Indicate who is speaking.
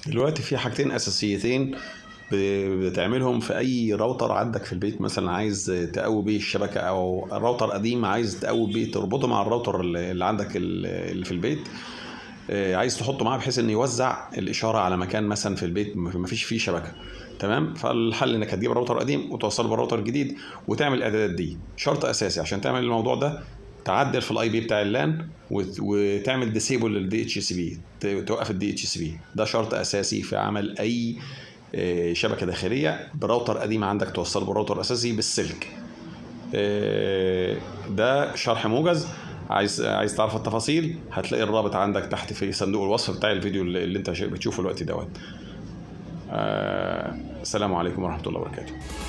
Speaker 1: دلوقتي في حاجتين اساسيتين ب- بتعملهم في اي راوتر عندك في البيت مثلا عايز تقوي بيه الشبكه او راوتر قديم عايز تقوي بيه تربطه مع الراوتر اللي اللي عندك ال- اللي في البيت آه، عايز تحطه معاه بحيث انه يوزع الاشاره على مكان مثلا في البيت ما فيش فيه شبكه تمام فالحل انك هتجيب راوتر قديم وتوصله بالراوتر الجديد وتعمل الاعدادات دي شرط اساسي عشان تعمل الموضوع ده تعدل في الاي بي بتاع اللان وت- وتعمل ديسيبل للدي اتش سي بي توقف الدي اتش سي بي ده شرط اساسي في عمل اي آه، شبكه داخليه براوتر قديم عندك توصله بالراوتر الاساسي بالسلك آه، ده شرح موجز عايز عايز تعرف التفاصيل هتلاقي الرابط عندك تحت في صندوق الوصف بتاع الفيديو اللي اللي انت بتشوفه الوقت دوت آه، السلام عليكم ورحمه الله وبركاته